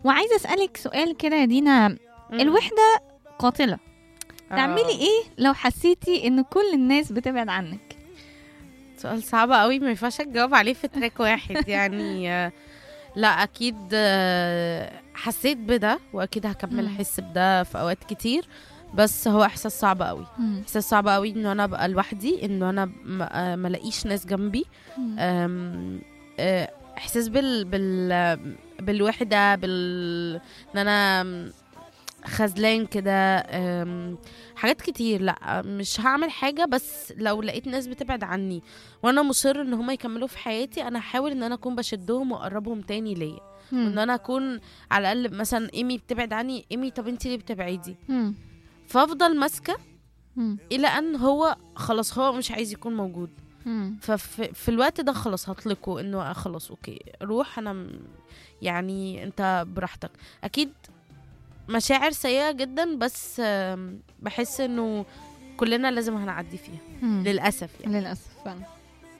وعايزه اسالك سؤال كده يا دينا الوحده قاتله تعملي آه. ايه لو حسيتي ان كل الناس بتبعد عنك سؤال صعب قوي ما ينفعش تجاوب عليه في تراك واحد يعني آه، لا اكيد آه، حسيت بده واكيد هكمل مم. احس بده في اوقات كتير بس هو احساس صعب قوي احساس صعب قوي انه انا ابقى لوحدي انه انا م- آه، ما الاقيش ناس جنبي أم، آه، احساس بال بال بالوحده بال ان انا خذلان كده أم، حاجات كتير لا مش هعمل حاجه بس لو لقيت ناس بتبعد عني وانا مصر ان هم يكملوا في حياتي انا هحاول ان انا اكون بشدهم واقربهم تاني ليا وان انا اكون على الاقل مثلا ايمي بتبعد عني ايمي طب انت ليه بتبعدي فافضل ماسكه الى ان هو خلاص هو مش عايز يكون موجود ففي في الوقت ده خلاص هطلقه انه آه خلاص اوكي روح انا م- يعني انت براحتك اكيد مشاعر سيئة جدا بس آم، بحس انه كلنا لازم هنعدي فيها للأسف يعني للاسف فعلا